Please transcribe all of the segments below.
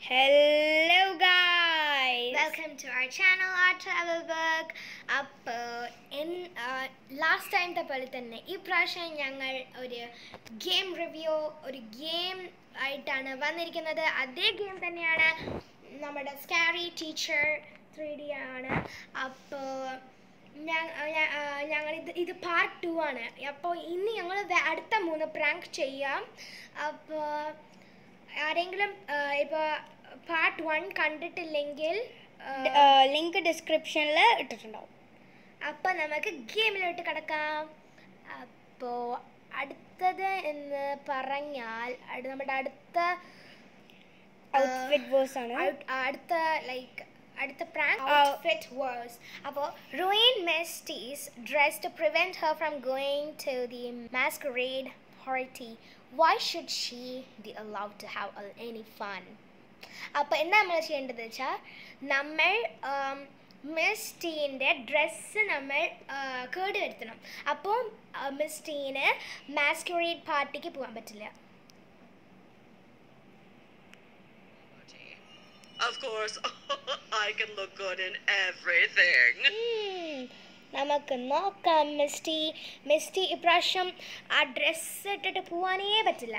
Hello guys. Welcome to our channel R travel work അപ്പോൾ last ടൈമത്തെ പോലെ തന്നെ ഈ പ്രാവശ്യം ഞങ്ങൾ ഒരു ഗെയിം റിവ്യൂ ഒരു ഗെയിം ആയിട്ടാണ് വന്നിരിക്കുന്നത് അതേ ഗെയിം തന്നെയാണ് നമ്മുടെ സ്കാരി ടീച്ചർ ത്രീ ഡി ആണ് അപ്പോൾ ഞങ്ങൾ ഇത് ഇത് പാർട്ട് ടു ആണ് അപ്പോൾ ഇന്ന് ഞങ്ങൾ അടുത്ത മൂന്ന് പ്രാങ്ക് ചെയ്യാം അപ്പോൾ ആരെങ്കിലും ഇപ്പോൾ പാർട്ട് വൺ കണ്ടിട്ടില്ലെങ്കിൽ ആ, ലിങ്ക് ഡിസ്ക്രിപ്ഷനിൽ ഇട്ടിട്ടുണ്ടാവും അപ്പോൾ നമുക്ക് ഗെയിമിലോട്ട് കിടക്കാം അപ്പോൾ അടുത്തത് എന്ന് പറഞ്ഞാൽ അട് നമ്മുടെ അടുത്ത ആ, ഔട്ട്ഫിറ്റ് വേഴ്സ് ആണ് ഔട്ട്- അടുത്ത ലൈക്ക് അടുത്ത പ്രാങ്ക് ആ. ഔട്ട്ഫിറ്റ് വേഴ്സ് അപ്പോൾ Royin Misty's dress to prevent her from going to the masquerade party why should she be allowed to have a- any fun അപ്പോൾ എന്താ നമ്മൾ ചെയ്യേണ്ടത് വെച്ചാൽ നമ്മൾ മിസ് ടീൻ്റെ ഡ്രസ്സ് നമ്മൾ ആ, കേട് വരുത്തണം അപ്പോൾ മിസ് ടീന് മാസ്കുറേഡ് പാർട്ടിക്ക് പോകാൻ പറ്റില്ല Of course, I can look good in everything. ഉം, നമുക്ക് നോക്കാം മിസ്റ്റി മിസ്റ്റി ഇപ്രാവശ്യം ആ ഡ്രസ്സ് ഇട്ടിട്ട് പോവാനേ പറ്റില്ല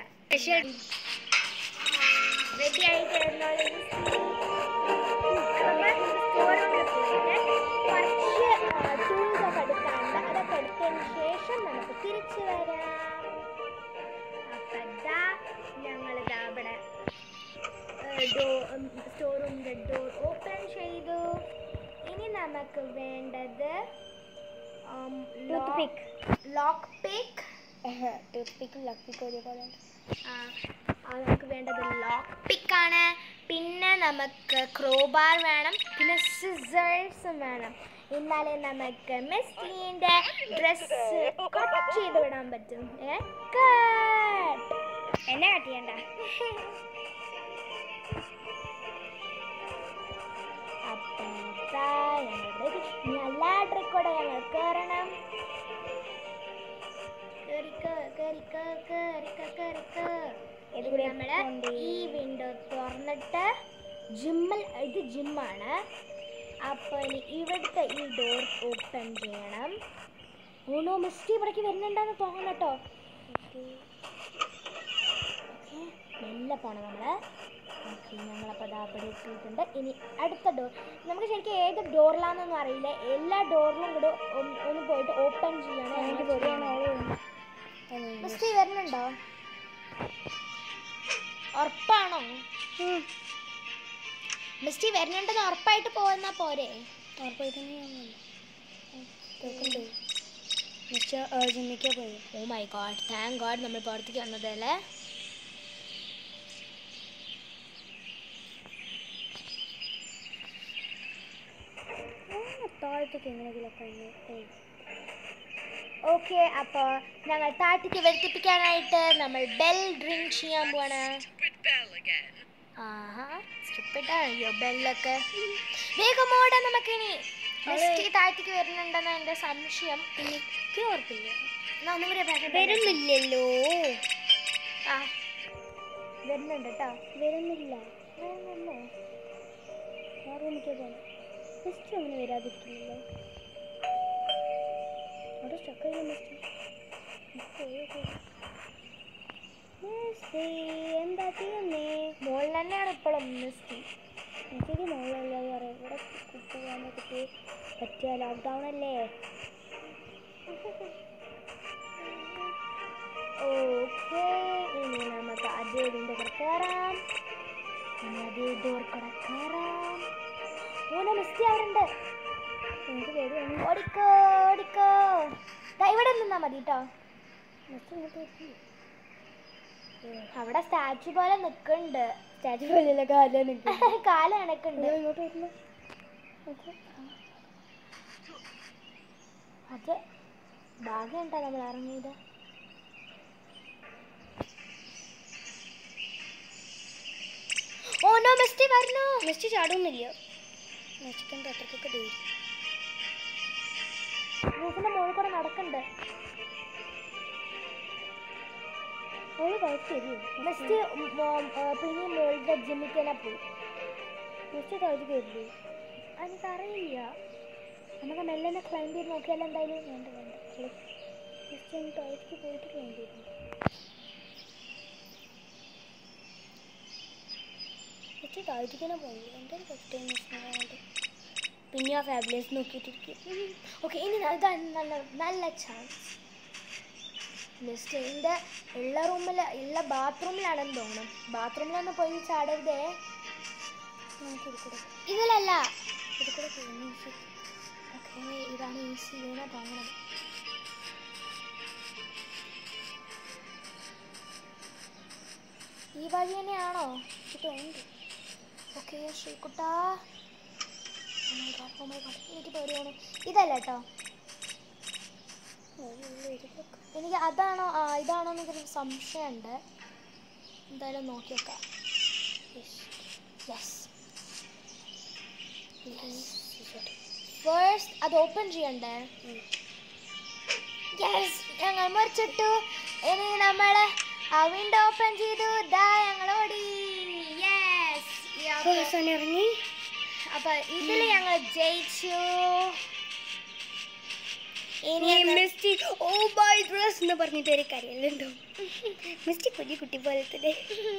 റെഡി ആയിട്ട് ഇരുന്നോളൂ മിസ്റ്റി. നമ്മൾ സ്റ്റോറിൽ പോയിട്ട് കുറച്ച് ടൂൾസ് ഒക്കെ എടുക്കാനുണ്ട് അതൊക്കെ എടുത്തതിന് ശേഷം നമുക്ക് തിരിച്ചു വരാം അപ്പം ദാ ഞങ്ങളിതാ ഇവിടെ സ്റ്റോർ റൂമിൻ്റെ ഡോർ ഓപ്പൺ ചെയ്തു ഇനി നമുക്ക് വേണ്ടത് Toothpick. ലോക്ക് പിക്ക് ടൂത്ത് പിക്കും ലക്ക് പിക്കും ഒരേപോലെ നമുക്ക് വേണ്ടത് ലോക്ക് പിക്കാണ് പിന്നെ നമുക്ക് ക്രോബാർ വേണം പിന്നെ സിസേഴ്സും വേണം എന്നാലേ നമുക്ക് മിസ്റ്റീൻ്റെ ഡ്രസ്സ് കട്ട് ചെയ്ത് വിടാൻ പറ്റും ഏ കട്ട് എന്നെ കട്ട് ചെയ്യണ്ട അപ്പം ദാ ഞങ്ങളുടെ ഒരു ഇനി എല്ലാ ട്രിക്കോടെ ഞങ്ങൾ കയറണം കേറിക്കോ കേറിക്കോ കേറിക്കോ കേറിക്കോ ഇത് കൂടി നമ്മള് കൊണ്ട് ഈ വിൻഡോ തുറന്നിട്ട് ജിമ്മിൽ ഇത് ജിമ്മാണ് അപ്പോൾ ഇനി ഇവിടുത്തെ ഈ ഡോർ ഓപ്പൺ ചെയ്യണം ഓണോ മിസ്റ്റി ഇവിടേക്ക് വരുന്നുണ്ടെന്ന് തോന്നണം കേട്ടോ ഓക്കെ മെല്ലെ പോണം നമ്മൾ ഓക്കെ ഞങ്ങളപ്പോൾ ദാ അവിടെ എത്തിയിട്ടുണ്ട് ഇനി അടുത്ത ഡോർ നമുക്ക് ശരിക്കും ഏത് ഡോറിലാണെന്നൊന്നും അറിയില്ല എല്ലാ ഡോറിലും കൂടെ ഒന്ന് ഒന്ന് പോയിട്ട് ഓപ്പൺ ചെയ്യണം എനിക്ക് ഞങ്ങൾ പൊടിയാണ് ചെയ്യണം. മിസ്റ്റി വരുന്നുണ്ടോ ഉറപ്പാണോ മിസ്റ്റി വരുന്നുണ്ടെന്ന് ഉറപ്പായിട്ട് പോകുന്ന പോരെ ജിമ്മിക്കാ പോയി oh my God thank God നമ്മൾ പുറത്തേക്ക് വന്നതല്ലേ താഴത്തേക്ക് എങ്ങനെയെങ്കിലൊക്കെ ഓക്കെ അപ്പോൾ ഞങ്ങൾ താഴത്തേക്ക് വരുത്തിപ്പിക്കാനായിട്ട് നമ്മൾ ബെൽ ഡ്രിങ്ക് ചെയ്യാൻ പോവാണ് Stupid bell again. ആഹാ സ്റ്റുപ്പിഡ് അയ്യോ ബെല്ലൊക്കെ വേഗം ഓടാം നമുക്കിനി മിസ്റ്റി താഴത്തേക്ക് വരുന്നുണ്ടെന്ന് എൻ്റെ സംശയം എനിക്ക് ഓർപ്പില്ല എന്നാ ഒന്നും കൂടി പറയാം വരുന്നില്ലല്ലോ ആ വരുന്നുണ്ട് കേട്ടോ വരുന്നില്ല വരുന്നല്ലേ ആ റൂമിലേക്ക് പോകണം മിസ്റ്റർ അങ്ങനെ വരാതിരിക്കില്ലല്ലോ അവിടെ സ്റ്റക്കായില്ല മിസ്റ്റർ മിസ്റ്റേ എന്താ ചെയ്യുന്നേ മോളിൽ തന്നെയാണ് ഇപ്പോഴും മിസ്റ്റി എനിക്കൊരു മോളല്ല പറയാം ഇവിടെ കുട്ടിയാനെ കുട്ടി പറ്റിയ ലോക്ക്ഡൗൺ അല്ലേ ഓക്കെ ഇനി നമുക്ക് അതേ വിൻഡോ കൂടെ കയറാം ഇനി അതേ ഡോർ കൂടെ കയറാം മൂന്ന് മിസ്റ്റി അവിടെ ഉണ്ട് എനിക്ക് പേടിയാണ് ഓടിക്കോ ഓടിക്കോ ദാ ഇവിടെ നിന്നാ മതി കേട്ടോ മിസ്റ്റർ ഇങ്ങോട്ട് വരില്ല അവിടെ സ്റ്റാച്ചു പോലെ നിൽക്കുന്നുണ്ട് സ്റ്റാച്ചു പോലെയല്ല കാലം നിൽക്കും കാല് കണക്കുണ്ട് ഇങ്ങോട്ട് വരില്ല ഓക്കെ അത് ഭാഗ്യമുണ്ടോ നമ്മൾ ഇറങ്ങിയത് ഓ നോ മിസ്റ്റി വരുന്നു മിസ്റ്റർ ചാടുന്നില്ല മിസ്റ്ററിൻ്റെ അത്രക്കൊക്കെ ദൂരം റൂഫിന്റെ മുകളിൽ കൂടെ നടക്കുന്നുണ്ട് അവള് താഴ്ത്തി തരുമോ മിസ്റ്റി പിന്നെ മുകളുടെ ജിമ്മിൽ തന്നെ പോയി മിസ്റ്റർ താഴ്ത്തി തരില്ലേ എനിക്കറിയില്ല നമുക്ക് മെല്ലെ ക്ലൈംബ് ചെയ്ത് നോക്കിയാലോ എന്തായാലും വേണ്ട വേണ്ട മിസ്റ്റർ ഒന്ന് താഴ്ത്തിക്ക് പോയിട്ട് ക്ലൈം ചെയ്തു മിസ്റ്റർ താഴ്ത്തിക്ക് തന്നെ പോയി എന്തായാലും ഫസ്റ്റ് ടൈം മിസ്സിനായിട്ട് പിന്നെ ആ ഫാബുലേസ് നോക്കിയിട്ടിരിക്കും ഓക്കെ ഇനി ഇതാണ് നല്ല നല്ല ചാൻസ് മിസ്റ്ററിൻ്റെ ഉള്ള റൂമിൽ ഉള്ള ബാത്റൂമിലാണെന്ന് തോന്നുന്നു ബാത്റൂമിലൊന്ന് പോയി ചാടരുതേ നമുക്ക് ഇത് കൂടെ ഇതിലല്ല ഇത് കൂടെ പോകുന്നു ഓക്കെ ഇതാണ് ഈസി വീണ തോന്നണം ഈ വഴി തന്നെയാണോ ഇതുണ്ട് ഓക്കെ ശ്രീകുട്ടാ Oh my God, oh my God, എനിക്ക് പേടിയാണ് ഇതല്ല കേട്ടോ എനിക്ക് അതാണോ ആ ഇതാണോ എന്നൊരു സംശയമുണ്ട് എന്തായാലും നോക്കി വെക്കാം യെസ് ഫേഴ്സ്റ്റ് അത് ഓപ്പൺ ചെയ്യണ്ടേ യെസ് ഞങ്ങൾ മുറിച്ചിട്ടു ഇനി നമ്മൾ ആ വിൻഡോ ഓപ്പൺ ചെയ്തു ദാ ഞങ്ങൾ ഓടി യെസ് ഇറങ്ങി അപ്പൊ ഇതില് ഞങ്ങൾ ജയിച്ചു ഇനി എന്താ- മിസ്റ്റി ഓ ബൈ ഡ്രസ് എന്ന് പറഞ്ഞിട്ട് ഒരു കാര്യമല്ലോ മിസ്റ്റി കുഞ്ഞു കുട്ടി പോലെ തന്നെ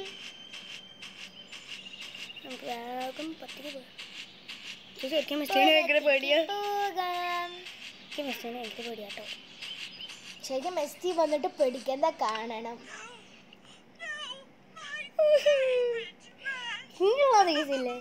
നമുക്ക് വേഗം പത്തിരി പോകാം ഇത് ശരിക്കും മിസ്റ്റീനെ ഭയങ്കര പേടിയാ പോകാം. എനിക്ക് മിസ്റ്റീനെ ഭയങ്കര പേടിയാട്ടോ ശരിക്കും മെസ്സി വന്നിട്ട് പിടിക്കുന്ന കാണണം ഇങ്ങനെയുള്ള റീസില്ലേ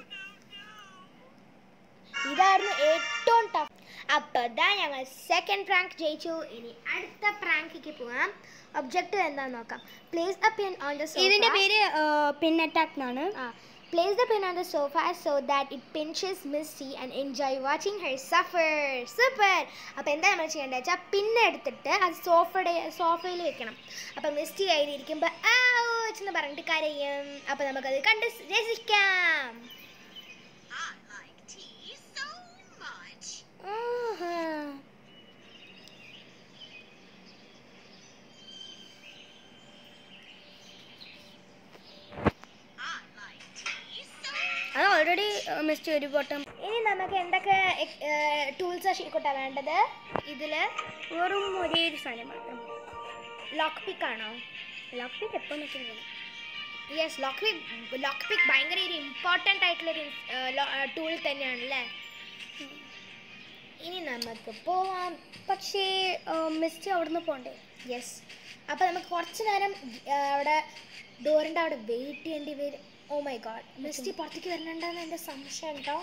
ഇതായിരുന്നു ഏറ്റവും ടഫ് അപ്പൊ ഇതാ ഞങ്ങൾ സെക്കൻഡ് പ്രാങ്ക് ജയിച്ചു ഇനി അടുത്ത പ്രാങ്കിക്ക് പോവാം ഒബ്ജക്റ്റീവ് എന്താന്ന് നോക്കാം place the pin on the ഇതിന്റെ പേര് പിൻ അറ്റാക്ക് എന്നാണ് Place the pin on the sofa so that it pinches Misty and enjoy watching her suffer. Super! അപ്പോൾ എന്താ നമ്മൾ ചെയ്യേണ്ടത് വെച്ചാൽ പിന്നെ എടുത്തിട്ട് അത് സോഫയുടെ സോഫയിൽ വെക്കണം അപ്പം മിസ്റ്റി കയ്യിലിരിക്കുമ്പോൾ ഔച്ച് എന്ന് പറഞ്ഞിട്ട് കരയും അപ്പം നമുക്കത് കണ്ട് രസിക്കാം I like tea so much. I like tea so അത് ഓൾറെഡി മിസ്റ്റി ഒരു ബോട്ടം ഇനി നമുക്ക് എന്തൊക്കെ ടൂൾസ് ശരിക്കോട്ടാ വേണ്ടത് ഇതിൽ വെറും ഒരേ ഒരു സാധനം മാത്രം ലോക്ക് പിക്ക് ആണോ ലോക്ക് പിക്ക് എപ്പോൾ നോക്കിയാൽ yes lock pick lock pick ഭയങ്കര ഒരു ഇമ്പോർട്ടൻ്റ് ആയിട്ടുള്ളൊരു ടൂൾ തന്നെയാണ് അല്ലേ ഇനി നമുക്ക് പോവാം പക്ഷേ മിസ്റ്റി അവിടുന്ന് പോണ്ടേ യെസ് അപ്പോൾ നമുക്ക് കുറച്ച് നേരം ആ, അവിടെ ഡോറിൻ്റെ അവിടെ വെയിറ്റ് ചെയ്യേണ്ടി വരും ഓ മൈ ഗോഡ് മിസ്റ്റി പുറത്തേക്ക് വരണുണ്ടെന്ന് എൻ്റെ സംശയം കേട്ടോ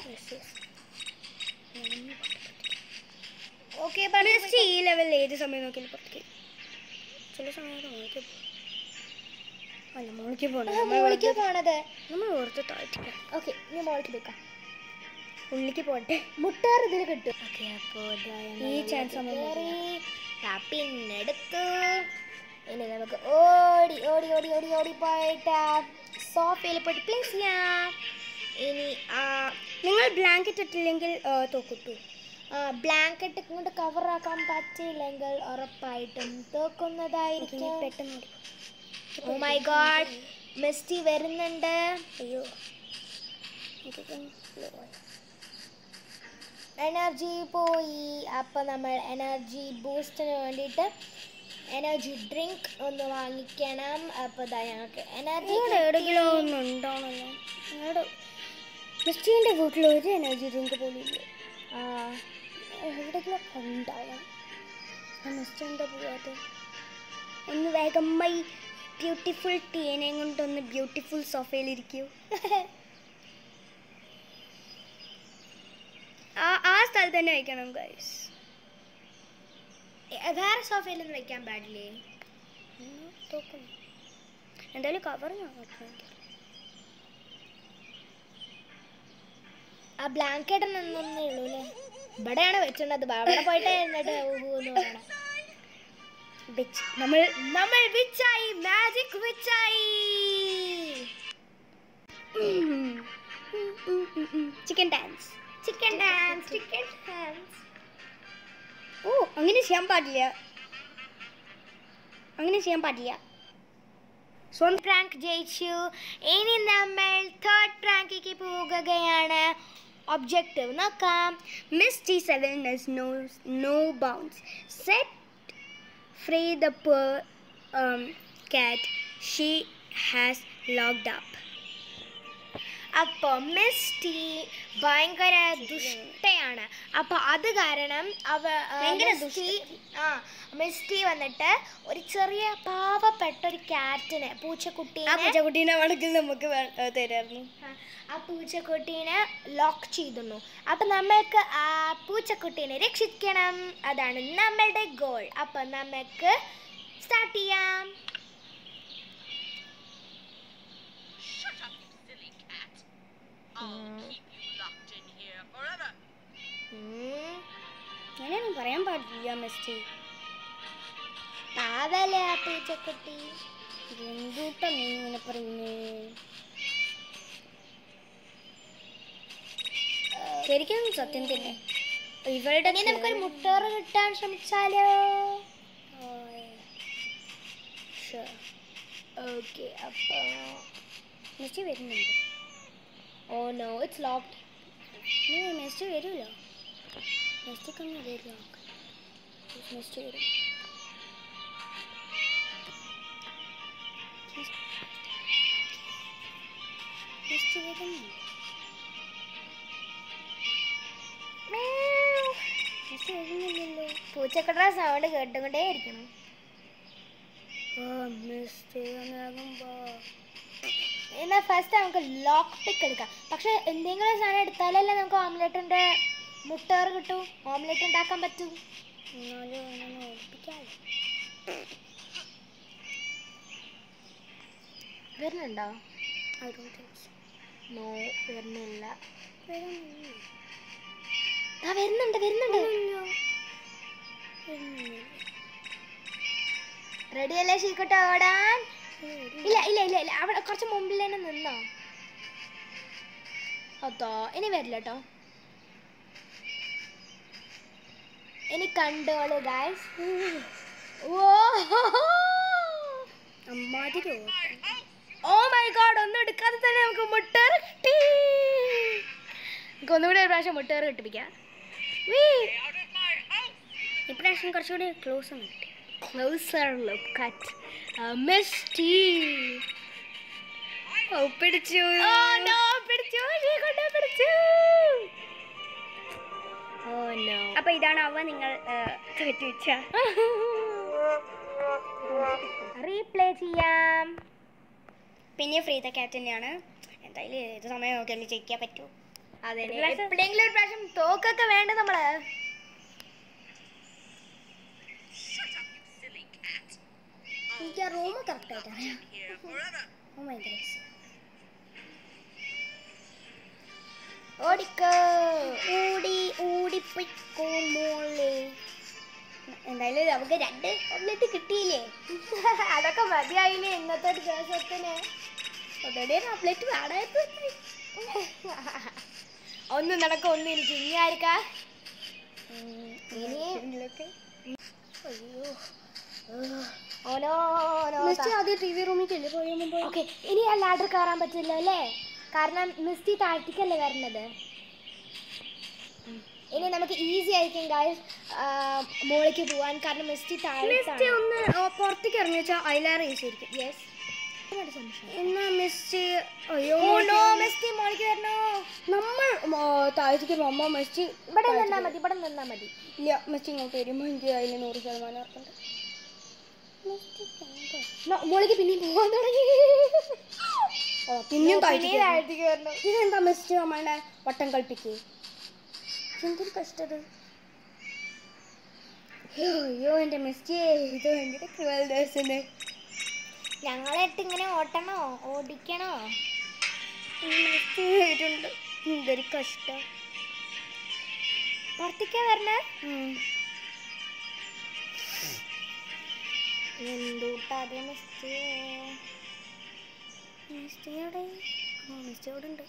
ഓക്കെ മിസ്റ്റി ഈ ലെവലിൽ ഏത് സമയം നോക്കിയാലും പുറത്തേക്ക് ചില സമയത്ത് മോളിക്ക് പോകും അല്ല മോളിക്ക് പോകണം നമ്മൾ മോളിക്ക് വെറുതെ- പോണത് നമ്മൾ ഓർത്ത് താഴ്ത്തിക്കാം ഓക്കെ ഇനി മോളിക്ക് വെക്കാം ഉള്ളിക്ക് പോട്ടെ മുട്ടാർ ഇതിൽ കിട്ടും ഓക്കെ അപ്പോൾ ഈ ചാൻസ് നമ്മൾ കേറി ദാ പിന്നെടുത്തു ഇനി നമുക്ക് ഓടി ഓടി ഓടി ഓടി ഓടി പോയിട്ട് സോഫയിൽ പോയിട്ട് പ്ലേസ് ചെയ്യാം ഇനി ആ നിങ്ങൾ ബ്ലാങ്കറ്റ് ഇട്ടില്ലെങ്കിൽ തോക്കിട്ടു ബ്ലാങ്കറ്റ് കൊണ്ട് കവറാക്കാൻ പറ്റിയില്ലെങ്കിൽ ഉറപ്പായിട്ടും തോക്കുന്നതായിരിക്കും പെട്ടെന്ന് ഓ മൈ ഗോഡ് മിസ്റ്റി വരുന്നുണ്ട് അയ്യോ എനിക്കൊക്കെ slow ആയി. എനർജി പോയി അപ്പോൾ നമ്മൾ എനർജി ബൂസ്റ്റിന് വേണ്ടിയിട്ട് എനർജി ഡ്രിങ്ക് ഒന്ന് വാങ്ങിക്കണം അപ്പോൾ ഇതാ ഞങ്ങൾക്ക് എനർജി ഇവിടെ എവിടെയെങ്കിലും ഒന്ന് ഉണ്ടാവണല്ലോ ഞങ്ങളുടെ മിസ്റ്റീൻ്റെ വീട്ടിൽ ഒരു എനർജി ഡ്രിങ്ക് പോലും ഇല്ല എവിടെയെങ്കിലും ഉണ്ടാവാം ആ മിസ്റ്റർ എന്താ പോവാതെ ഒന്ന് വേഗമായി ബ്യൂട്ടിഫുൾ ടീനെ കൊണ്ടൊന്ന് ബ്യൂട്ടിഫുൾ സോഫയിലിരിക്കൂ ആ ആ സ്ഥലത്ത് തന്നെ വയ്ക്കണം ഗൈസ് വേറെ സോഫയിലൊന്നും വെക്കാൻ പാടില്ലേ തോക്കുന്നു എന്തായാലും കവർ ഞാൻ നോക്കുന്നുണ്ട് ആ ബ്ലാങ്കറ്റ് നിന്നേ ഉള്ളൂ അല്ലേ ഇവിടെയാണ് വെച്ചിട്ടുള്ളത് അവിടെ പോയിട്ട് എന്നിട്ട് ഊഹൂന്ന് പറയണം ബിച്ച് നമ്മൾ നമ്മൾ വിച്ചായി മാജിക് വിച്ചായി chicken dance chicken dance chicken dance oh അങ്ങനെ ചെയ്യാൻ പാടില്ല അങ്ങനെ ചെയ്യാൻ പാടില്ല സ്വന്തം റാങ്ക് ജയിച്ചു ഇനി നമ്മൾ തേർഡ് റാങ്കിലേക്ക് പോകുകയാണ് ഒബ്ജക്റ്റീവ് നോക്കാം Misty Seven has no no bounds. Set free the poor um, cat she has locked up. അപ്പോൾ മിസ്റ്റി ഭയങ്കര ദുഷ്ടയാണ് അപ്പോൾ അത് കാരണം അവ ആ, ഭയങ്കര മിസ്റ്റി ആ മിസ്റ്റി വന്നിട്ട് ഒരു ചെറിയ പാവപ്പെട്ട ഒരു ക്യാറ്റിനെ ആ പൂച്ചക്കുട്ടീനെ പൂച്ചക്കുട്ടീനെ വേണമെങ്കിൽ നമുക്ക് വേ- ഏ, തരായിരുന്നു ആ, ആ പൂച്ചക്കുട്ടീനെ ലോക്ക് ചെയ്തിരുന്നു അപ്പം നമ്മൾക്ക് ആ പൂച്ചക്കുട്ടീനെ രക്ഷിക്കണം അതാണ് നമ്മളുടെ ഗോൾ അപ്പം നമുക്ക് സ്റ്റാർട്ട് ചെയ്യാം Shut up, you silly cat. I'll keep you locked in here forever. ഉം, ഞാനൊന്നും പറയാൻ പാടില്ല മിസ്റ്റി പാവല്ലേ ആ പൂച്ചക്കുട്ടി എന്തുട്ടാ നീ ഇങ്ങനെ പറയുന്നേ ശരിക്കും സത്യം തന്നെ ഇവളുടെ ഇനി നമുക്കൊരു മുട്ടോറ് കിട്ടാൻ ശ്രമിച്ചാലോ ഓക്കെ അപ്പോൾ മിസ്റ്റി വരുന്നുണ്ട് ഓ നോ ഇറ്റ്സ് ലോക്ക്ഡ് നീ മിസ്റ്റി വരൂല മിസ്റ്റിക്കൊന്നും വരില്ല മിസ്റ്റി വരും മിസ്റ്റി വരുന്നുണ്ട് മിസ്റ്റി വരുന്നില്ലല്ലോ പൂച്ചക്കട സൗണ്ട് കേട്ടുകൊണ്ടേ ഇരിക്കണം ആ മിസ്റ്റി ഒന്നാകുമ്പോ എന്നാൽ ഫസ്റ്റ് നമുക്ക് ലോക്ക് പിക്ക് എടുക്കാം പക്ഷെ എന്തെങ്കിലും സാധനം എടുത്താലല്ലേ നമുക്ക് ഓംലെറ്റിൻ്റെ മുട്ടേറ് കിട്ടും ഓംലെറ്റ് ഉണ്ടാക്കാൻ പറ്റൂ എന്നാലും അങ്ങനെ ഓടിപ്പിക്കാമല്ലോ വരുന്നുണ്ടോ I don't think so no വരുന്നില്ല വരുന്നില്ല ആ വരുന്നുണ്ട് വരുന്നുണ്ട് റെഡി അല്ലേ ശീക്കട്ടെ ഓടാൻ ഇല്ല ഇല്ല ഇല്ല ഇല്ല അവിടെ കുറച്ച് മുമ്പിൽ തന്നെ നിന്നോ അതോ ഇനി വരില്ല കേട്ടോ ഇനി കണ്ടോളൂ ഗായ്സ് ഓ അമ്മാതിരി ഓ മൈ ഗോഡ് ഒന്നും എടുക്കാതെ തന്നെ നമുക്ക് മുട്ടേറ് കിട്ടി നമുക്ക് ഒന്നുകൂടി ഒരു പ്രാവശ്യം മുട്ടേറ് കിട്ടിപ്പിക്കാം വീ ഇപ്രാവശ്യം കുറച്ചുകൂടി ക്ലോസ് ആണ് കിട്ടി closer look at Misty oh പിടിച്ചു ഓ നോ പിടിച്ചു നീ കൊണ്ടേ പിടിച്ചു ഓ നോ അപ്പൊ ഇതാണ് അവ നിങ്ങൾ തോറ്റു വെച്ച റീപ്ലേ ചെയ്യാം പിന്നെ ഫ്രീ ദ ക്യാറ്റ് തന്നെയാണ് എന്തായാലും ഏത് സമയം നോക്കിയാലും ജയിക്കാൻ പറ്റൂ അതെ ഒരു പ്രാവശ്യം- എപ്പോഴെങ്കിലും ഒരു പ്രാവശ്യം തോക്കൊക്കെ വേണ്ട നമ്മള് Shut up, you silly cat. എനിക്ക് ആ റൂം കറക്റ്റ് ആയിട്ട് അറിയാം Here forever. Oh my grace ഓടിക്കോ ഓടി ഓടിപ്പോയിക്കോ മോളെ എന്തായാലും നമുക്ക് രണ്ട് ഓംലെറ്റ് കിട്ടിയില്ലേ അതൊക്കെ മതിയായില്ലേ ഇന്നത്തെ ഒരു ദിവസത്തിന് ഒന്നുകൂടി ഒരു ഓംലെറ്റ് വേണമായിരുന്നു ഒന്ന് നടക്കും ഒന്ന് എനിക്ക് ഇനി ആയിരിക്കാ ഇനി ഇതിലൊക്കെ അയ്യോ ഓനോ ഓനോ മിസ്റ്റി ആദ്യം ടി വി റൂമിൽ പോയ മുമ്പ് ഓക്കെ ഇനി ആ ലാഡർ കയറാൻ പറ്റില്ല അല്ലേ കാരണം മിസ്റ്റി താഴ്ത്തിക്കല്ലേ വരണത് ഇനി നമുക്ക് ഈസി ആയിരിക്കും ഗായ്സ് മോളിലേക്ക് പോവാൻ കാരണം മിസ്റ്റി മിസ്റ്റി താഴ്ത്താണ് ഒന്ന് ആ, പുറത്തേക്ക് ഇറങ്ങി വെച്ചാൽ അതിലേറെ ഈസി ആയിരിക്കും യെസ് എന്നാ മിസ്റ്റി അയ്യോ ഓ നോ മിസ്റ്റി മോളിലേക്ക് വരണോ നമ്മൾ താഴത്തേക്ക് പോകുമ്പോൾ മിസ്റ്റി ഇവിടെ നിന്നാ മതി ഇവിടെ നിന്നാ മതി ഇല്ല മിസ്റ്റി ഇങ്ങോട്ട് വരുമ്പോൾ എനിക്ക് അതിൽ നൂറ് ശതമാനം ഉറപ്പുണ്ട് മിസ്റ്റി ഭയങ്കര- നോ- മോളിലേക്ക് പിന്നെയും പോകാൻ തുടങ്ങി ഓ പിന്നെയും പിന്നെയും താഴത്തേക്ക് വരണം. താഴത്തേക്ക് വരണം ഇതെന്താ മിസ്റ്റി നമ്മളുടെ വട്ടം കളിപ്പിക്കേ എന്തൊരു കഷ്ടത് അയ്യോ എൻ്റെ മിസ്റ്റിയെ ഇത് ഭയങ്കര ക്രൂവൽ ദിവസം ഞങ്ങളെ ഇട്ട് ഇങ്ങനെ ഓട്ടണോ ഓടിക്കണോ മിസ്റ്റി വരുന്നുണ്ട് എന്തൊരു കഷ്ടം പുറത്തേക്കാ വരണേ ഉം. എന്തൂട്ടാ അതേ മിസ്റ്റി മിസ്റ്റി അവിടെ ആ മിസ്റ്റി അവിടെ ഉണ്ട്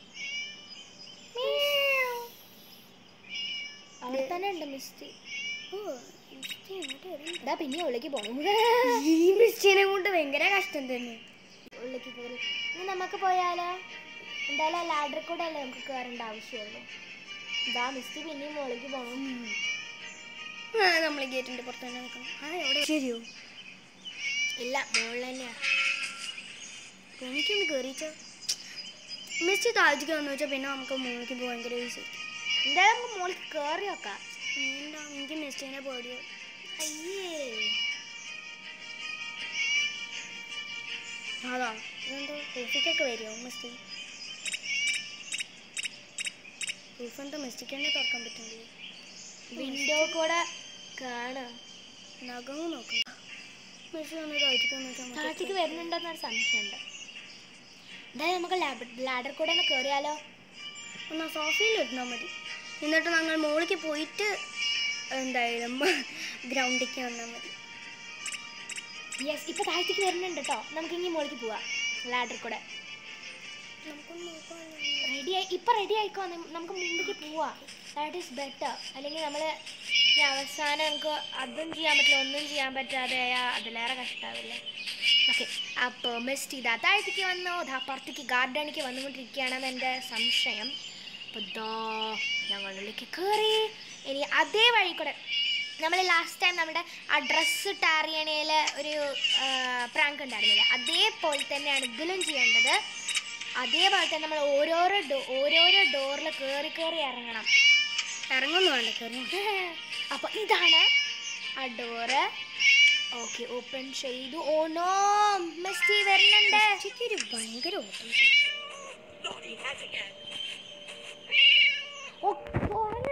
അവിടെ തന്നെ ഉണ്ട് മിസ്റ്റി ഓ ഓ മിസ്റ്റി ഇങ്ങോട്ട് വരണ്ട ഇതാ പിന്നെ ഉള്ളിലേക്ക് പോകണം ഈ മിസ്റ്റിനെ കൊണ്ട് ഭയങ്കര കഷ്ടം തന്നെ ഉള്ളിലേക്ക് കയറി ഇനി നമുക്ക് പോയാലോ എന്തായാലും ആ ലാഡർ കൂടെ അല്ലേ നമുക്ക് കയറേണ്ട ആവശ്യമുള്ളൂ ഇതാ മിസ്റ്റി പിന്നെയും മുകളിലേക്ക് പോകണം ആ നമ്മൾ ഗേറ്റിന്റെ പുറത്ത് തന്നെ നിൽക്കണം ആ എവിടെ ശരിയോ ഇല്ല മുകളിൽ തന്നെയാണ് എനിക്കൊന്ന് കയറിച്ചോ മിസ്റ്റി താഴ്ചക്ക് വന്നു വെച്ചാൽ പിന്നെ നമുക്ക് മുകളിലേക്ക് പോകാൻ ഭയങ്കര ഈസി എന്തായാലും നമുക്ക് മുകളിൽ കയറി നോക്കാം വേണ്ട എനിക്ക് മിസ്റ്റീനെ പേടിയോ അയ്യേ അതാ ഇതെന്തോ റൂഫിക്കൊക്കെ വരുമോ മിസ്റ്റി റൂഫ് എന്താ മിസ്റ്റിക്ക് തന്നെ തുറക്കാൻ പറ്റുന്നില്ല വിൻഡോ കൂടെ കാണാം നഖങ്ങ് നോക്കാം മിസ്റ്റി വന്ന് താഴ്ചക്ക് വന്നു വെച്ചാൽ താഴത്തേക്ക് വരുന്നുണ്ടോന്നൊരു സംശയമുണ്ട് എന്തായാലും നമുക്ക് ലാഡർ കൂടെ ഒന്ന് കയറിയാലോ എന്നാൽ സോഫയിൽ ഇരുന്നാൽ മതി എന്നിട്ട് ഞങ്ങൾ മുകളിലേക്ക് പോയിട്ട് എന്തായാലും ഗ്രൗണ്ടിലേക്ക് വന്നാൽ മതി യെസ് ഇപ്പൊ താഴത്തേക്ക് വരുന്നുണ്ട് കേട്ടോ നമുക്ക് ഇനി മുകളിലേക്ക് പോവാം ലാഡർ കൂടെ നമുക്കൊന്ന് നോക്കാമല്ലോ റെഡി ആയി ഇപ്പൊ റെഡി ആയിക്കോ നം- നമുക്ക് മുമ്പിലേക്ക് പോവാം ദാറ്റ് ഈസ് ബെറ്റർ അല്ലെങ്കിൽ നമ്മൾ ഈ അവസാനം നമുക്ക് അതും ചെയ്യാൻ പറ്റില്ല ഒന്നും ചെയ്യാൻ പറ്റാതെ ആയാൽ അതിലേറെ കഷ്ടാവില്ലേ ഓക്കെ അപ്പോൾ മിസ്റ്റ് ഇതാ താഴത്തേക്ക് വന്നു ഇതാ പുറത്തേക്ക് ഗാർഡനിലേക്ക് വന്നുകൊണ്ടിരിക്കുകയാണെന്ന് എൻ്റെ സംശയം അപ്പോൾ ദാ ഞങ്ങളിലേക്ക് കയറി ഇനി അതേ വഴി കൂടെ നമ്മൾ ലാസ്റ്റ് ടൈം നമ്മുടെ ആ ഡ്രസ്സ് ടാറിയണയിൽ ഒരു പ്രാങ്ക് ഉണ്ടായിരുന്നില്ല അതേപോലെ തന്നെയാണ് ഇതിലും ചെയ്യേണ്ടത് അതേപോലെ തന്നെ നമ്മൾ ഓരോരോ ഡോ ഓരോരോ ഡോറിൽ കയറി കയറി ഇറങ്ങണം ഇറങ്ങൊന്നും വേണ്ട കയറി അപ്പോൾ ഇതാണ് ആ ഡോറ് ഓക്കെ ഓപ്പൺ ചെയ്തു ഓ നോ മിസ്റ്റി വരുന്നുണ്ട് ഒരു ഭയങ്കര ഓട്ടം Naughty hat again. ഓ തുറന്ന്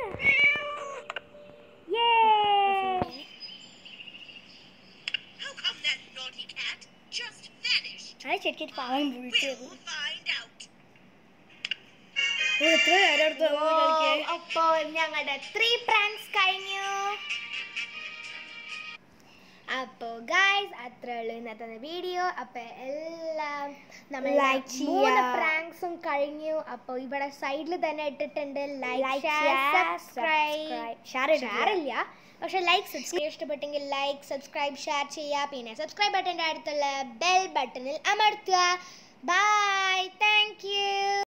Yay! How come that naughty cat just vanished? അത് ശരിക്കും ഒരു പാവം വിളിച്ചത് We'll find out. ഓ എത്ര നേരം എടുത്തു കളിക്കാൻ അപ്പോൾ ഞങ്ങളുടെ ത്രീ പ്രാങ്ക്സ് കഴിഞ്ഞു അപ്പോൾ ഗായ്സ് അത്രേ ഉള്ളൂ ഇന്നത്തെ വീഡിയോ അപ്പോൾ എല്ലാം നമ്മൾ Like മൂന്ന് ചെയ്യാ. പ്രാങ്ക്സും കഴിഞ്ഞു അപ്പോൾ ഇവിടെ സൈഡിൽ തന്നെ ഇട്ടിട്ടുണ്ട് ലൈക്ക് Like ഷെയർ ചെയ്യാ, സബ്സ്ക്രൈബ് subscribe. Share ഇടില്ല. ഷെയർ ഇല്ല പക്ഷെ ലൈക്ക് സബ്സ്ക്രൈബ് ഇഷ്ടപ്പെട്ടെങ്കിൽ ലൈക്ക് സബ്സ്ക്രൈബ് ഷെയർ ചെയ്യുക പിന്നെ സബ്സ്ക്രൈബ് ബട്ടൻ്റെ അടുത്തുള്ള ബെൽ ബട്ടണിൽ അമർത്തുക ബൈ താങ്ക് യു